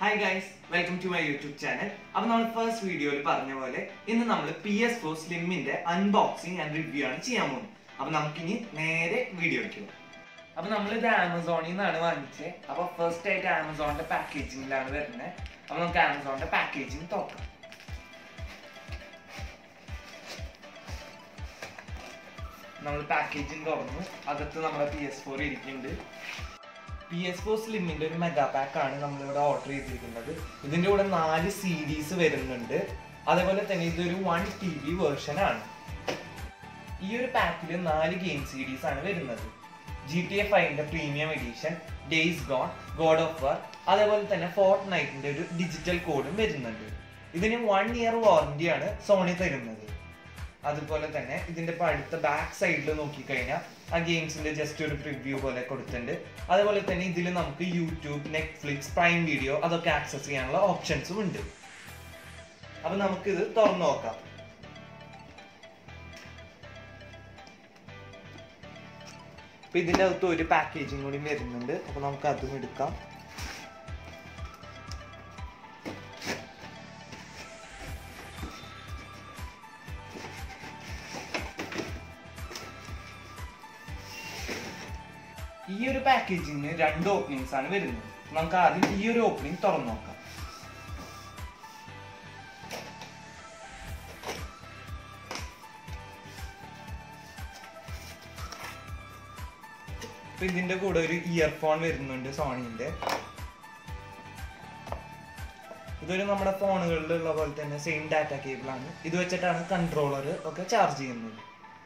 hi guys welcome to my YouTube channel അപ്പൊ നമ്മൾ first വീഡിയോയിൽ പറഞ്ഞ പോലെ ഇന്ന് നമ്മൾ പി എസ് ഫോർ സ്ലിമ്മിന്റെ അൺബോക്സിംഗ് ആൻഡ് റിവ്യൂ ആണ് ചെയ്യാൻ പോകുന്നത് അപ്പൊ നമുക്കിനി നേരെ വീഡിയോയ്ക്ക് പോകാം അപ്പൊ നമ്മൾ ഇത് ആമസോണിൽ നിന്നാണ് വാങ്ങിച്ചത് അപ്പൊ ഫസ്റ്റ് ആയിട്ട് ആമസോണിന്റെ പാക്കേജിങ്ങിലാണ് വരുന്നത് അപ്പൊ നമുക്ക് ആമസോണിന്റെ പാക്കേജിങ് തുറക്കാം നമ്മൾ പാക്കേജിങ് തുറന്നു അകത്ത് നമ്മുടെ പി എസ് ഫോർ ഇരിക്കുന്നുണ്ട് പി എസ് ഫോർ സ്ലിമ്മിന്റെ ഒരു മെഗാ പാക്ക് ആണ് നമ്മളിവിടെ ഓർഡർ ചെയ്തിരിക്കുന്നത് ഇതിന്റെ കൂടെ നാല് സീരീസ് വരുന്നുണ്ട് അതേപോലെ തന്നെ ഇതൊരു വൺ ടി ബി വേർഷൻ ആണ് ഈ ഒരു പാക്കിൽ നാല് ഗെയിം സീരീസ് ആണ് വരുന്നത് ജി ടി എഫ് ഐന്റെ premium edition Days Gone God of War അതേപോലെ തന്നെ ഫോർട്ട് നൈറ്റിന്റെ ഒരു ഡിജിറ്റൽ കോഡും വരുന്നുണ്ട് ഇതിന് വൺ ഇയർ വാറന്റിയാണ് സോണി തരുന്നത് അതുപോലെ തന്നെ ഇതിന്റെ ഇപ്പൊ അടുത്ത ബാക്ക് സൈഡിൽ നോക്കിക്കഴിഞ്ഞാൽ ആ ഗെയിംസിന്റെ ജസ്റ്റ് ഒരു പ്രിവ്യൂ പോലെ കൊടുത്തിട്ടുണ്ട് അതുപോലെ തന്നെ ഇതിൽ നമുക്ക് യൂട്യൂബ് നെറ്റ്ഫ്ലിക്സ് പ്രൈം വീഡിയോ അതൊക്കെ ആക്സസ് ചെയ്യാനുള്ള ഓപ്ഷൻസും ഉണ്ട് അപ്പൊ നമുക്ക് ഇത് തുറന്നു നോക്കാം അപ്പൊ ഇതിന്റെ അകത്ത് ഒരു പാക്കേജിങ് കൂടി വരുന്നുണ്ട് അപ്പൊ നമുക്ക് അതും എടുക്കാം ഈ ഒരു പാക്കേജിന് രണ്ട് ഓപ്പണിങ്സ് ആണ് വരുന്നത് നമുക്ക് ആദ്യം ഈ ഒരു ഓപ്പണിംഗ് തുറന്നു നോക്കാം അപ്പൊ ഇതിന്റെ കൂടെ ഒരു ഇയർഫോൺ വരുന്നുണ്ട് സോണിന്റെ ഇതൊരു നമ്മുടെ ഫോണുകളിലുള്ള പോലെ തന്നെ സെയിം ഡാറ്റ കേബിൾ ആണ് ഇത് വെച്ചിട്ടാണ് കൺട്രോളർ ഒക്കെ ചാർജ് ചെയ്യുന്നത്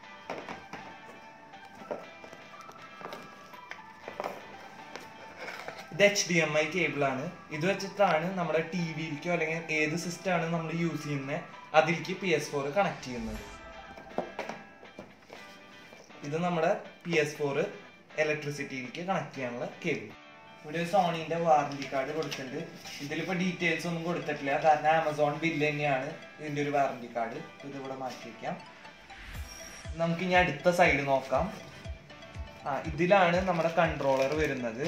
ഇത് H D M I cable ആണ് ഇത് വെച്ചിട്ടാണ് നമ്മുടെ ടി വിയിലേക്കോ അല്ലെങ്കിൽ ഏത് സിസ്റ്റം ആണ് നമ്മൾ യൂസ് ചെയ്യുന്നത് അതിലേക്ക് പി എസ് ഫോർ കണക്ട് ചെയ്യുന്നത് ഇത് നമ്മുടെ പി എസ് ഫോർ ഇലക്ട്രിസിറ്റിയിലേക്ക് കണക്ട് ചെയ്യാനുള്ള കേബിൾ ഇവിടെ ഒരു സോണീന്റെ വാറന്റി കാർഡ് കൊടുത്തിട്ടുണ്ട് ഇതിലിപ്പോ ഡീറ്റെയിൽസ് ഒന്നും കൊടുത്തിട്ടില്ല കാരണം ആമസോൺ ബില്ല് തന്നെയാണ് ഇതിന്റെ ഒരു വാറന്റി കാർഡ് ഇത് ഇവിടെ മാറ്റി വയ്ക്കാം നമുക്ക് ഇനി അടുത്ത സൈഡ് നോക്കാം ആ ഇതിലാണ് നമ്മുടെ കൺട്രോളർ വരുന്നത്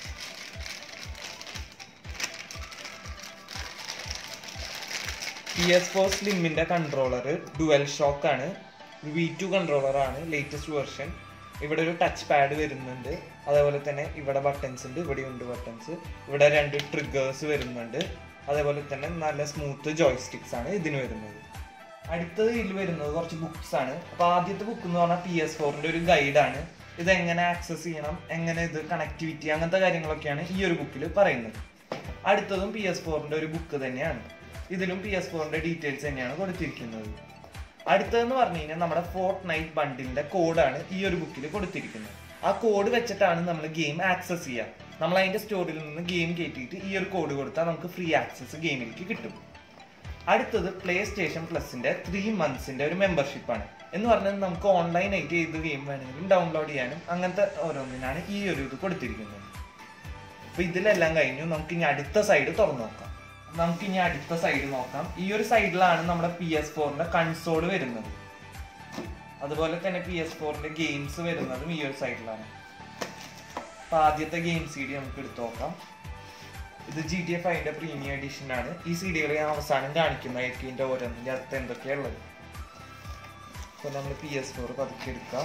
പി എസ് ഫോർ സ്ലിമ്മിന്റെ കൺട്രോളർ ഡുവൽ ഷോക്ക് ആണ് വി ടു കൺട്രോളർ ആണ് ലേറ്റസ്റ്റ് വെർഷൻ ഇവിടെ ഒരു ടച്ച് പാഡ് വരുന്നുണ്ട് അതേപോലെ തന്നെ ഇവിടെ ബട്ടൺസ് ഉണ്ട് ഇവിടെ ഉണ്ട് ബട്ടൺസ് ഇവിടെ രണ്ട് ട്രിഗേഴ്സ് വരുന്നുണ്ട് അതേപോലെ തന്നെ നല്ല സ്മൂത്ത് ജോയ്സ്റ്റിക്സ് ആണ് ഇതിന് വരുന്നത് അടുത്തത് ഇതിൽ വരുന്നത് കുറച്ച് ബുക്സ് ആണ് അപ്പൊ ആദ്യത്തെ ബുക്ക് എന്ന് പറഞ്ഞാൽ പി എസ് ഫോറിന്റെ ഒരു ഗൈഡാണ് ഇത് എങ്ങനെ ആക്സസ് ചെയ്യണം എങ്ങനെ ഇത് കണക്ടിവിറ്റി അങ്ങനത്തെ കാര്യങ്ങളൊക്കെയാണ് ഈ ഒരു ബുക്കിൽ പറയുന്നത് അടുത്തതും പി എസ് ഫോറിന്റെ ഒരു ബുക്ക് തന്നെയാണ് ഇതിലും പി എസ് ഫോറിന്റെ ഡീറ്റെയിൽസ് തന്നെയാണ് കൊടുത്തിരിക്കുന്നത് അടുത്തതെന്ന് പറഞ്ഞു കഴിഞ്ഞാൽ നമ്മുടെ ഫോർട്ട് നൈറ്റ് ബണ്ടിലിന്റെ കോഡാണ് ഈ ഒരു ബുക്കിൽ കൊടുത്തിരിക്കുന്നത് ആ കോഡ് വെച്ചിട്ടാണ് നമ്മൾ ഗെയിം ആക്സസ് ചെയ്യുക നമ്മൾ അതിന്റെ സ്റ്റോറിൽ നിന്ന് ഗെയിം കയറ്റിയിട്ട് ഈ ഒരു കോഡ് കൊടുത്താൽ നമുക്ക് ഫ്രീ ആക്സസ് ഗെയിമിലേക്ക് കിട്ടും അടുത്തത് പ്ലേ സ്റ്റേഷൻ പ്ലസിന്റെ ത്രീ മന്ത്സിന്റെ ഒരു മെമ്പർഷിപ്പ് ആണ് എന്ന് പറഞ്ഞാൽ നമുക്ക് ഓൺലൈൻ ആയിട്ട് ഏത് ഗെയിം വേണമെങ്കിലും ഡൗൺലോഡ് ചെയ്യാനും അങ്ങനത്തെ ഓരോന്നിനാണ് ഈ ഒരു ഇത് കൊടുത്തിരിക്കുന്നത് അപ്പൊ ഇതിലെല്ലാം കഴിഞ്ഞു നമുക്ക് ഇനി അടുത്ത സൈഡ് തുറന്നു നോക്കാം നമുക്ക് ഇനി അടുത്ത സൈഡ് നോക്കാം ഈ ഒരു സൈഡിലാണ് നമ്മുടെ പി എസ് ഫോറിന്റെ കൺസോൾ വരുന്നത് അതുപോലെ തന്നെ പി എസ് ഫോറിന്റെ ഗെയിംസ് വരുന്നതും ഈ ഒരു സൈഡിലാണ് അപ്പൊ ആദ്യത്തെ ഗെയിം സി ഡി നമുക്ക് എടുത്തു നോക്കാം ഇത് ജി ടി എഫ് ഐന്റെ പ്രീമിയം എഡിഷൻ ആണ് ഈ സി ഡികൾ ഞാൻ അവസാനം കാണിക്കുന്നതായിരിക്കും ഇതിന്റെ ഓരോന്നിന്റെ അടുത്ത് എന്തൊക്കെയുള്ളത് അപ്പൊ നമ്മൾ പി എസ് ഫോർ പതുക്കെ എടുക്കാം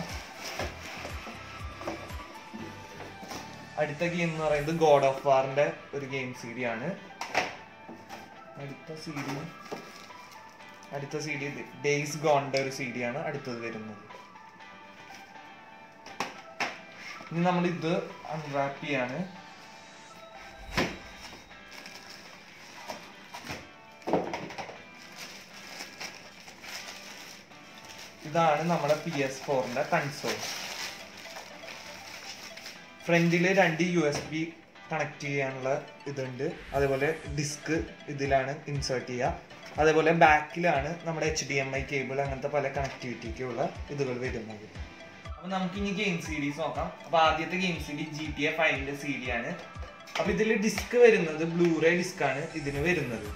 അടുത്ത ഗെയിം എന്ന് പറയുന്നത് ഗോഡ് ഓഫ് വാറിന്റെ ഒരു ഗെയിം സി ഡി ആണ് അടുത്ത സി ഡി അടുത്ത സി ഡി ഡേയ്സ് ഗോണിന്റെ ഒരു സി ഡി ആണ് അടുത്തത് വരുന്നത് ഇനി നമ്മൾ ഇത് അൺറാപ്പ് ചെയ്യാണ് ഇതാണ് നമ്മുടെ പി എസ് ഫോറിന്റെ കൺസോൾ ഫ്രണ്ടില് രണ്ട് യു എസ് ബി കണക്ട് ചെയ്യാനുള്ള ഇതുണ്ട് അതേപോലെ ഡിസ്ക് ഇതിലാണ് ഇൻസേർട്ട് ചെയ്യുക അതേപോലെ ബാക്കിലാണ് നമ്മുടെ H D M I cable അങ്ങനത്തെ പല കണക്ടിവിറ്റിക്കുള്ള ഇതുകൾ വരുന്നത് അപ്പൊ നമുക്ക് ഇനി ഗെയിം സീരീസ് നോക്കാം അപ്പൊ ആദ്യത്തെ game C D G T F ഐന്റെ സി ഡി ആണ് അപ്പൊ ഇതിൽ ഡിസ്ക് വരുന്നത് ബ്ലൂറേ ഡിസ്ക് ആണ് ഇതിന് വരുന്നത്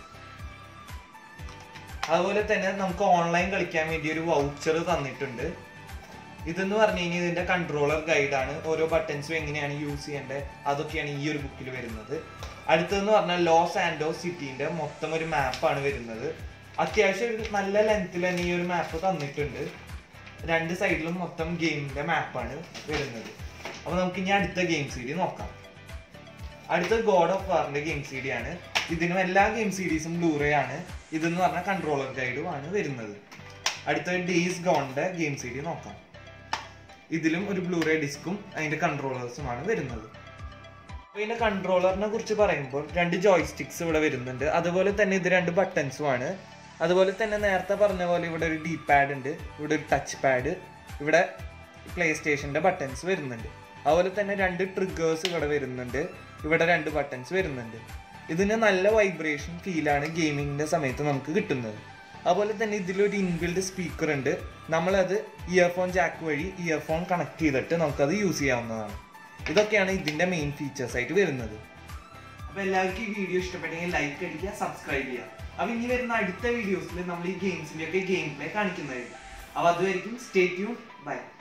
അതുപോലെ തന്നെ നമുക്ക് ഓൺലൈൻ കളിക്കാൻ വേണ്ടി ഒരു വൗച്ചർ തന്നിട്ടുണ്ട് ഇതെന്ന് പറഞ്ഞു കഴിഞ്ഞാൽ ഇതിന്റെ കൺട്രോളർ ഗൈഡാണ് ഓരോ ബട്ടൺസും എങ്ങനെയാണ് യൂസ് ചെയ്യേണ്ടത് അതൊക്കെയാണ് ഈ ഒരു ബുക്കിൽ വരുന്നത് അടുത്തതെന്ന് പറഞ്ഞാൽ ലോസ് ആൻഡോസ് സിറ്റീന്റെ മൊത്തം ഒരു മാപ്പാണ് വരുന്നത് അത്യാവശ്യം ഒരു നല്ല ലെങ്ത്തിൽ തന്നെ ഈ ഒരു മാപ്പ് തന്നിട്ടുണ്ട് രണ്ട് സൈഡിലും മൊത്തം ഗെയിമിന്റെ മാപ്പാണ് വരുന്നത് അപ്പൊ നമുക്ക് ഇനി അടുത്ത ഗെയിം സീരീസ് നോക്കാം അടുത്ത ഗോഡ് ഓഫ് വാറിന്റെ ഗെയിം സി ഡി ആണ് ഇതിനും എല്ലാ ഗെയിം സീരീസും ബ്ലൂറേ ആണ് ഇതെന്ന് പറഞ്ഞ കൺട്രോളർ ഗൈഡും ആണ് വരുന്നത് അടുത്ത ഡേയ്സ് ഗോണിന്റെ ഗെയിം സി ഡി നോക്കാം ഇതിലും ഒരു ബ്ലൂറേ ഡിസ്കും അതിന്റെ കൺട്രോളേഴ്സുമാണ് വരുന്നത് അപ്പൊ ഇതിന്റെ കൺട്രോളറിനെ കുറിച്ച് പറയുമ്പോൾ രണ്ട് ജോയ്സ്റ്റിക്സ് ഇവിടെ വരുന്നുണ്ട് അതുപോലെ തന്നെ ഇത് രണ്ട് ബട്ടൺസും ആണ് അതുപോലെ തന്നെ നേരത്തെ പറഞ്ഞ പോലെ ഇവിടെ ഒരു ഡി പാഡ് ഉണ്ട് ഇവിടെ ഒരു ടച്ച് പാഡ് ഇവിടെ പ്ലേ സ്റ്റേഷന്റെ ബട്ടൺസ് വരുന്നുണ്ട് അതുപോലെ തന്നെ രണ്ട് ട്രിഗേഴ്സ് ഇവിടെ വരുന്നുണ്ട് ഇവിടെ രണ്ട് ബട്ടൺസ് വരുന്നുണ്ട് ഇതിന് നല്ല വൈബ്രേഷൻ ഫീലാണ് ഗെയിമിങ്ങിന്റെ സമയത്ത് നമുക്ക് കിട്ടുന്നത് അതുപോലെ തന്നെ ഇതിലൊരു ഇൻബിൽഡ് സ്പീക്കർ ഉണ്ട് നമ്മളത് ഇയർഫോൺ ജാക്ക് വഴി ഇയർഫോൺ കണക്ട് ചെയ്തിട്ട് നമുക്കത് യൂസ് ചെയ്യാവുന്നതാണ് ഇതൊക്കെയാണ് ഇതിന്റെ മെയിൻ ഫീച്ചേഴ്സ് ആയിട്ട് വരുന്നത് അപ്പൊ എല്ലാവർക്കും ഈ വീഡിയോ ഇഷ്ടപ്പെട്ടെങ്കിൽ ലൈക്ക് അടിക്കുക സബ്സ്ക്രൈബ് ചെയ്യുക അപ്പൊ ഇനി വരുന്ന അടുത്ത വീഡിയോസിൽ നമ്മൾ ഈ ഗെയിംസിന്റെ ഒക്കെ ഗെയിം പ്ലേ കാണിക്കുന്നതായിരിക്കും അപ്പൊ അതുവരെയും സ്റ്റേ ട്യൂൺ ബൈ